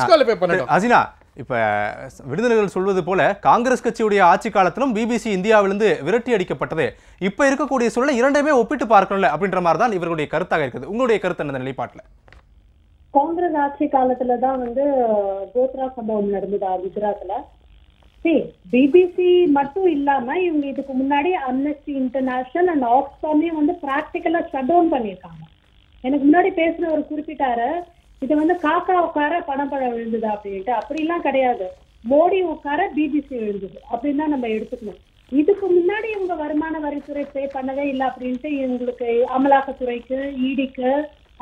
Disqualify பண்ணட்டும் அசினா இப்ப விருந்தினர்கள் சொல்வது போல காங்கிரஸ் கட்சியுடைய ஆட்சி காலத்திலும் பிபிசி இந்தியாவிலிருந்து விரட்டி அடிக்கப்பட்டது இப்ப இருக்கக்கூடிய சூழலை இரண்டையுமே ஒப்பிட்டு பார்க்கணும்ல அப்படின்ற மாதிரி தான் இவர்களுடைய கருத்தாக இருக்குது உங்களுடைய கருத்து என்ன இந்த நிலைப்பாட்டுல காங்கிரஸ் ஆட்சி காலத்துல தான் வந்து கோத்ரா சம்பவம் நடந்ததா குஜராத்ல சரி பிபிசி மட்டும் இல்லாம இவங்க இதுக்கு முன்னாடி அம்னஸ்டி இன்டர்நேஷனல் அண்ட் ஆக்ஸ்ஃபார்மையும் வந்து பிராக்டிக்கலா ஷட் டவுன் பண்ணியிருக்காங்க எனக்கு முன்னாடி பேசின ஒரு குறிப்பிட்டாரு இது வந்து காக்கா உட்கார பணம் பழம் விழுந்தது அப்படின்ட்டு அப்படிலாம் கிடையாது மோடி உட்கார பிபிசி விழுந்தது அப்படின்னு தான் நம்ம எடுத்துக்கணும் இதுக்கு முன்னாடி இவங்க வருமான வரித்துறை பே பண்ணவே இல்லை அப்படின்ட்டு இவங்களுக்கு அமலாக்கத்துறைக்கு இடிக்கு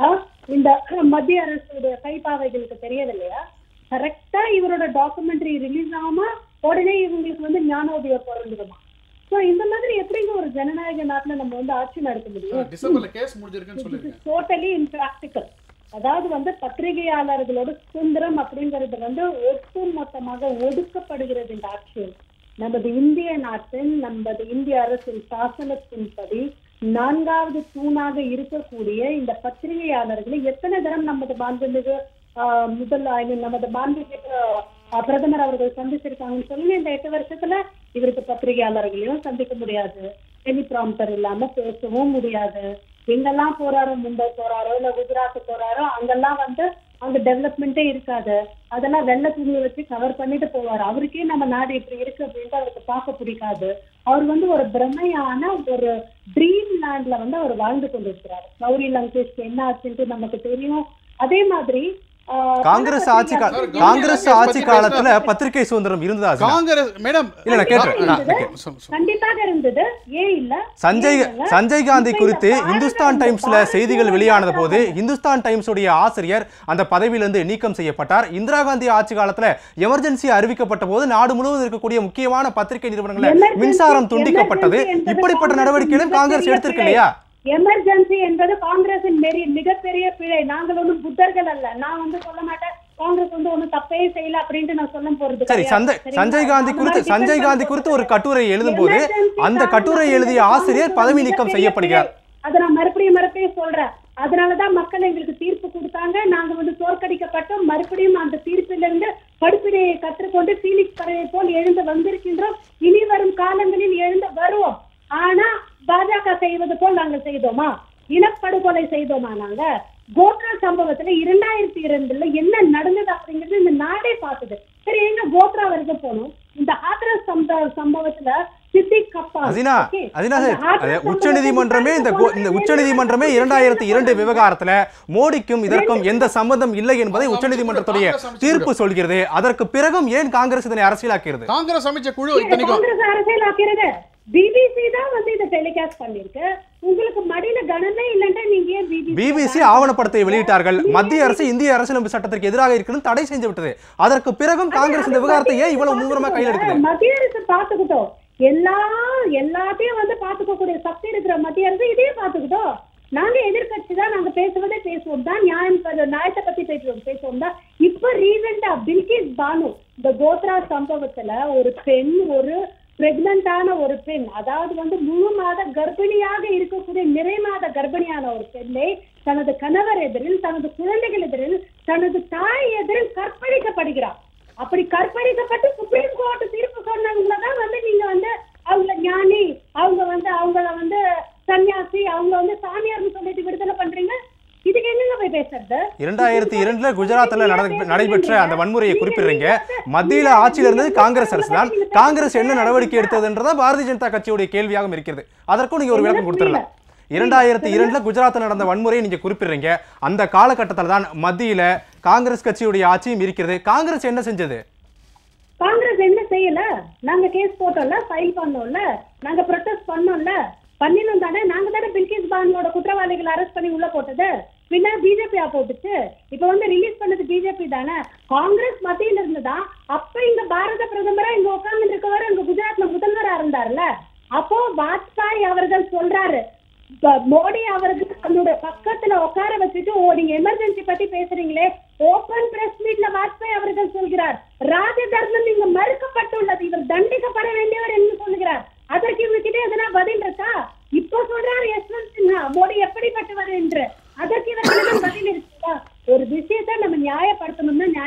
இந்த மத்திய அரசுடைய கைப்பாவைகளுக்கு தெரியவில்லையா கரெக்டா இவரோட டாக்குமெண்ட்ரி ரிலீஸ் ஆகாம உடனே இவங்களுக்கு வந்து ஞானோதயம் பிறந்துடுமா சோ இந்த மாதிரி எப்படிங்க ஒரு ஜனநாயக நாட்டுல நம்ம வந்து ஆட்சி நடத்த முடியும் டிசம்பர்ல கேஸ் முடிஞ்சிருக்குன்னு சொல்லிருக்கேன் டோட்டலி இம்ப்ராக்டிக்கல் அதாவது வந்து பத்திரிகையாளர்களோட சுதந்திரம் அப்படிங்கிறது வந்து ஒட்டுமொத்தமாக ஒடுக்கப்படுகிறது இந்த ஆட்சியில் நமது இந்திய நாட்டின் நமது இந்திய அரசின் சாசனத்தின்படி நான்காவது தூணாக இருக்கக்கூடிய இந்த பத்திரிகையாளர்களை எத்தனை தரம் நமது மாண்புமிகு ஆஹ், முதல் ஐ மீன் நமது மாண்புமிகு ஆஹ், பிரதமர் அவர்கள் சந்திச்சிருக்காங்கன்னு சொல்லி இந்த எட்டு வருஷத்துல இவருக்கு பத்திரிகையாளர்களையும் சந்திக்க முடியாது டெலிபிராம்டர் இல்லாம பேசவும் முடியாது எங்கெல்லாம் போறாரோ மும்பை போறாரோ இல்ல குஜராத் போறாரோ அங்கெல்லாம் வந்து அங்க டெவலப்மெண்ட்டே இருக்காது அதெல்லாம் வெள்ளை துணியை வச்சு கவர் பண்ணிட்டு போவாரு அவருக்கே நம்ம நாடு இப்படி இருக்கு அப்படின்ட்டு அவருக்கு பார்க்க பிடிக்காது அவர் வந்து ஒரு பிரமையான ஒரு ட்ரீம் லேண்ட்ல வந்து அவர் வாழ்ந்து கொண்டிருக்கிறார் கௌரி லங்கேஷ்க்கு என்ன ஆச்சுன்ட்டு நமக்கு தெரியும் அதே மாதிரி ஆஹ், காங்கிரஸ் ஆட்சி கா- சார், காங்கிரஸ் கௌரி ஆட்சி லங்கேஷ் காலத்துல பத்தி பத்திரிகை சுதந்திரம் இருந்ததா அசினா? காங்கிரஸ் மேடம் இல்ல நான் கேட்கிறேன் நான் இருந்தது. கேட்கிறேன். சொல்லு, சொல்லு. கண்டிப்பாக இருந்தது ஏன் இல்ல சஞ்சய் ஏன் இல்ல? சஞ்சய் காந்தி இப்ப குறித்து இந்த இந்துஸ்தான் பாரத- டைம்ஸ்ல பாரத செய்திகள் வெளியானது போது யாத்திரா இந்துஸ்தான் டைம்ஸ் உடைய ஆசிரியர் அந்த பதவியிலிருந்து நீக்கம் செய்யப்பட்டார் இந்திரா காந்தி ஆட்சி காலத்துல எமர்ஜென்சி அறிவிக்கப்பட்ட போது நாடு முழுவதும் இருக்கக்கூடிய முக்கியமான பத்திரிகை நிறுவனங்கள Emergency- மின்சாரம் துண்டிக்கப்பட்டது emergency என்பது இப்படிப்பட்ட காங்கிரஸின் நடவடிக்கைகளும் காங்கிரஸ் மிகப்பெரிய எடுத்திருக்கு பிழை. இல்லையா எமர்ஜென்சி என்பது காங்கிரசின் மெரி மிகப்பெரிய பிழை நாங்கள் ஒண்ணும் புத்தர்கள் அல்ல நான் வந்து சொல்ல மாட்டேன் காங்கிரஸ் வந்து ஒண்ணும் தப்பே செய்யல அப்படின்ட்டு நான் சொல்ல போறது சரி கிடையாது. சஞ்சய் சரிங்களா? சஞ்சய் காந்தி நம்ம குறித்து defend சஞ்சய் காந்தி பண்ண குறித்து ஒரு போறது கட்டுரை எழுதும் போது Emergency அந்த காரணம் கட்டுரை எழுதிய அப்படிங்கிறது ஆசிரியர் பதவி நீக்கம் மிகப்பெரிய செய்யப்படுகிறார் பிழை. அதை நான் மறுபடியும் மறுபடியும் சொல்றேன் அதனாலதான் மக்கள் எங்களுக்கு தீர்ப்பு கொடுத்தாங்க நாங்க வந்து தோற்கடிக்கப்பட்டோம் மறுபடியும் அந்த தீர்ப்பிலிருந்து படுப்பினையை கற்றுக்கொண்டு பீனிக்ஸ் பறவை போல் எழுந்து வந்திருக்கின்றோம் இனி வரும் காலங்களில் எழுந்து வருவோம் ஆனா பாஜக செய்வது போல் நாங்கள் செய்தோமா இனப்படுகொலை செய்தோமா நாங்க கோத்ரா சம்பவத்துல இரண்டாயிரத்தி இரண்டுல என்ன நடந்தது அப்படிங்கிறது இந்த நாடே பார்த்தது சரி எங்க கோத்ரா வரைக்கும் போனோம் இந்த ஹாத்ரஸ் சம்ப- சம்பவத்துல சித்திக் கப்பா அசினா okay? அசினா அந்த சார் ஹாத்ரஸ் உச்ச நீதிமன்றமே இந்த கோ- இந்த உச்ச நீதிமன்றமே இரண்டாயிரத்தி இரண்டு விவகாரத்துல மோடிக்கும் இதற்கும் எந்த சம்பந்தம் இல்லை என்பதை உச்ச நீதிமன்றத்துடைய காங்கிரஸ் அமைச்சர் தீர்ப்பு சொல்கிறது அதற்கு பிறகும் ஏன் காங்கிரஸ் இதனை அரசியலாக்கிறது காங்கிரஸ் அமைச்ச குழு இது இத்தனைக்கும் காங்கிரஸ் அரசியல் ஆக்கிறது பிபிசி தான் வந்து இதை டெலிகாஸ்ட் பண்ணிருக்கு உங்களுக்கு மடியில கனமே இல்லைன்னா நீங்க ஏன் பிபிசி பிபிசி ஆவணப்படத்தை வெளியிட்டார்கள் மத்திய அரசு இந்திய அரசியலமைப்பு சட்டத்திற்கு எதிராக இருக்குன்னு தடை செஞ்சு விட்டது அதற்கு பிறகும் காங்கிரஸ் இந்த விவகாரத்தை ஏன் இவ்வளவு மும்முரமா கையில் எடுக்குது மத்திய அரசு பாத்துக்கிட்டோம் எல்லா எல்லாத்தையும் வந்து பாத்துக்கக்கூடிய சக்தி இருக்கிற மத்திய அரசு இதையும் பாத்துக்கிட்டோம் நாங்க எதிர்க்கட்சி தான் நாங்க பேசுவதே பேசுவோம் தான் நியாயம் ப- நியாயத்தை பத்தி பேசுவோம் பேசுவோம் தான் இப்ப ரீசெண்டா பில்கிஸ் பானு இந்த கோத்ரா சம்பவத்துல ஒரு பெண் ஒரு பிரெக்னண்டான ஒரு பெண் அதாவது வந்து முழு மாத கர்ப்பிணியாக இருக்கக்கூடிய நிறை மாத கர்ப்பிணியான ஒரு பெண்ணை தனது கணவர் எதிரில் தனது குழந்தைகள் எதிரில் தனது தாய் எதிரில் கற்பழிக்கப்படுகிறார் அப்படி கற்பழிக்கப்பட்டு சுப்ரீம் கோர்ட் தீர்ப்பு சொன்னவங்கள தான் வந்து நீங்க வந்து அவங்க ஞானி அவங்க வந்து அவங்கள வந்து சன்னியாசி அவங்க வந்து சாமியார்னு சொல்லிட்டு விடுதலை பண்றீங்க இதுக்கு என்னங்க போய் பேசுறது இரண்டாயிரத்தி இரண்டுல குஜராத்ல நட- நடைபெற்ற அந்த வன்முறையை குறிப்பிடுறீங்க மத்தியில ஆட்சியில இருந்தது காங்கிரஸ் அரசு தான் காங்கிரஸ் என்ன நடவடிக்கை எடுத்ததுன்றதா பாரதிய ஜனதா கட்சியுடைய கேள்வியாகவும் இருக்கிறது அதற்கும் நீங்க ஒரு விளக்கம் கொடுத்துடலாம் இரண்டாயிரத்தி இரண்டுல குஜராத்தில் நடந்த வன்முறையை நீங்க குறிப்பிடுறீங்க அந்த காலகட்டத்தில் தான் மத்தியில காங்கிரஸ் கட்சியுடைய ஆட்சியும் இருக்கிறது காங்கிரஸ் என்ன செஞ்சது காங்கிரஸ் என்ன செய்யல நாங்க கேஸ் போட்டோம்ல ஃபைல் பண்ணோம்ல நாங்க ப்ரொடெஸ்ட் பண்ணோம்ல பண்ணினோம் தானே நாங்க தானே பில்கிஸ் பானோட குற்றவாளிகளை அரெஸ்ட் பண்ணி உள்ள போட்டது பின்ன பிஜேபியா போட்டுச்சு இப்ப வந்து ரிலீஸ் பண்ணது பிஜேபி தானே காங்கிரஸ் மத்தியில இருந்துதான் அப்ப இங்க பாரத பிரதமரா இங்க உட்கார்ந்து இருக்கவர் இங்க குஜராத்ல முதல்வரா இருந்தார்ல அப்போ வாஜ்பாய் அவர்கள் சொல்றாரு ப- மோடி அவர்கள் தன்னுடைய பக்கத்துல உட்கார வச்சுட்டு ஓ நீங்க எமர்ஜென்சி பத்தி பேசுறீங்களே ஓபன் பிரஸ் மீட்ல வாஜ்பாய் அவர்கள் சொல்கிறார் ராஜ தர்மம் இங்கு மறுக்கப்பட்டுள்ளது இவர் தண்டிக்கப்பட வேண்டியவர் என்று சொல்கிறார் அதற்கு இவங்க கிட்ட எதனா பதில் இருக்கா இப்போ சொல்றாரு யஷ்வந்த் சின்ஹா மோடி எப்படிப்பட்டவர் என்று அதற்கு இவர்களிடம் பதில் இருக்குதா ஒரு விஷயத்தை நம்ம நியாயப்படுத்தணும்னா நியாயப்படுத்திக்கிட்டு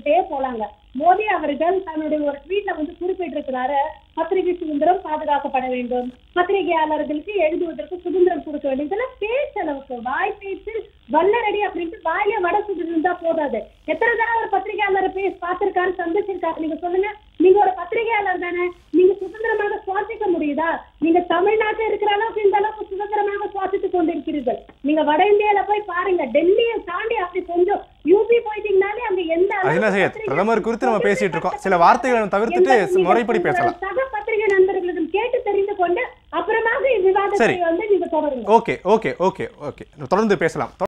சொல்லிக்கிட்டே போலாங்க மோடி அவர்கள் தன்னுடைய ஒரு ட்வீட்ல வந்து குறிப்பிட்டிருக்கிறாரு பத்திரிகை சுதந்திரம் பாதுகாக்கப்பட வேண்டும் பத்திரிகையாளர்களுக்கு எழுதுவதற்கு சுதந்திரம் கொடுக்க வேண்டும் இதெல்லாம் பேச்சளவுக்கு வாய் பேச்சு வல்லரடி அப்படின்ட்டு வாயில வடை சுட்டு இருந்தா போதாது எத்தனை தடவை ஒரு பத்திரிகையாளரை பேசி பார்த்திருக்காரு சந்திச்சிருக்காரு நீங்க சொல்லுங்க நீங்க ஒரு பத்திரிகையாளர் தானே நீங்க சுதந்திரமாக சுவாசிக்க முடியுதா நீங்க தமிழ்நாட்டில் இருக்கிற அளவுக்கு இந்த அளவுக்கு சுதந்திரமாக சுவாசித்துக் கொண்டிருக்கிறீர்கள் நீங்க வட இந்தியால போய் பாருங்க டெல்லியை தாண்டி அப்படி கொஞ்சம் யூபி போயிட்டீங்கனாலே அங்க எந்த அளவுக்கு அகிலா சையத் பத்திரிகை- பிரதமர் குறித்து நம்ம பேசிட்டு இருக்கோம் சில வார்த்தைகளை தவிர்த்துட்டு என்பதை நீங்க முறைப்படி உங்களோட பேசலாம் சக பத்திரிகை நண்பர்களிடம் கேட்டு தெரிந்து கொண்டு அப்புறமாக இவ்விவாதத்தை சரி. வந்து நீங்க தொடருங்க ஓகே ஓகே ஓகே ஓகே தொடர்ந்து பேசலாம்